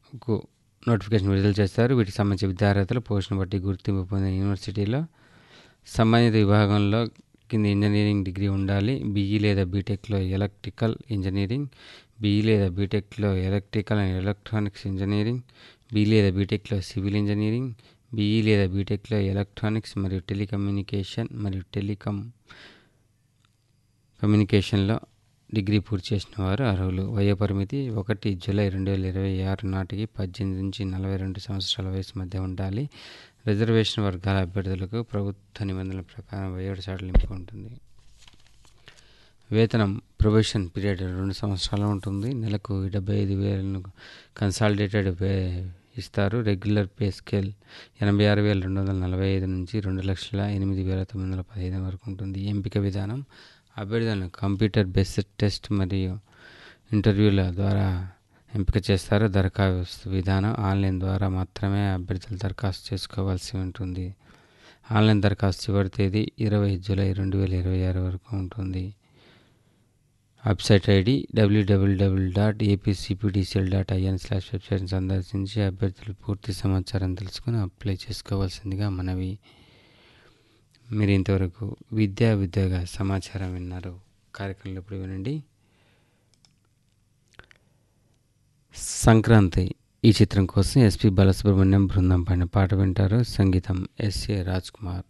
కు నోటిఫికేషన్ విడుదల చేస్తారు వీటికి సంబంధించిన విద్యార్హతలు పోస్టును బట్టి గుర్తింపు పొందిన యూనివర్సిటీలో సంబంధిత విభాగంలో కింద ఇంజనీరింగ్ డిగ్రీ ఉండాలి బీఈ లేదా బీటెక్లో ఎలక్ట్రికల్ ఇంజనీరింగ్ బీఈ లేదా బీటెక్లో electrical and electronics engineering B లేదా బీటెక్లో సివిల్ ఇంజనీరింగ్ బీఈ లేదా బీటెక్లో ఎలక్ట్రానిక్స్ మరియు టెలికమ్యూనికేషన్ మరియు టెలికం కమ్యూనికేషన్లో డిగ్రీ పూర్తి చేసిన వారు అర్హులు వయోపరిమితి ఒకటి జూలై రెండు వేల ఇరవై ఆరు నాటికి పద్దెనిమిది నుంచి నలభై రెండు సంవత్సరాల వయసు మధ్య ఉండాలి రిజర్వేషన్ వర్గాల అభ్యర్థులకు ప్రభుత్వ నిబంధనల ప్రకారం వయోడ సడలింపు ఉంటుంది వేతనం ప్రొబేషన్ పీరియడ్ రెండు సంవత్సరాలు ఉంటుంది నెలకు డెబ్బై ఐదు వేలను కన్సాలిడేటెడ్ పే ఇస్తారు రెగ్యులర్ పే స్కేల్ ఎనభై ఆరు వేల రెండు వందల నలభై ఐదు నుంచి రెండు లక్షల ఎనిమిది వేల తొమ్మిది వందల పదిహేను వరకు ఉంటుంది ఎంపిక విధానం అభ్యర్థులను కంప్యూటర్ బేస్డ్ టెస్ట్ మరియు ఇంటర్వ్యూల ద్వారా ఎంపిక చేస్తారు దరఖాస్తు విధానం ఆన్లైన్ ద్వారా మాత్రమే అభ్యర్థులు దరఖాస్తు చేసుకోవాల్సి ఉంటుంది ఆన్లైన్ దరఖాస్తు చివరి తేదీ ఇరవై జూలై రెండు వేల ఇరవై ఆరు వరకు ఉంటుంది website ID WWW dot APCPDCL dot IN slash వెబ్సైట్ని సందర్శించి అభ్యర్థులు పూర్తి సమాచారం తెలుసుకుని అప్లై చేసుకోవాల్సిందిగా మనవి మీరు ఇంతవరకు విద్యా ఉద్యోగ సమాచారం విన్నారు కార్యక్రమంలో ఇప్పుడు వినండి సంక్రాంతి ఈ చిత్రం కోసం ఎస్పి బాలసుబ్రహ్మణ్యం బృందం పైన పాట వింటారు సంగీతం ఎస్ఏ రాజ్ కుమార్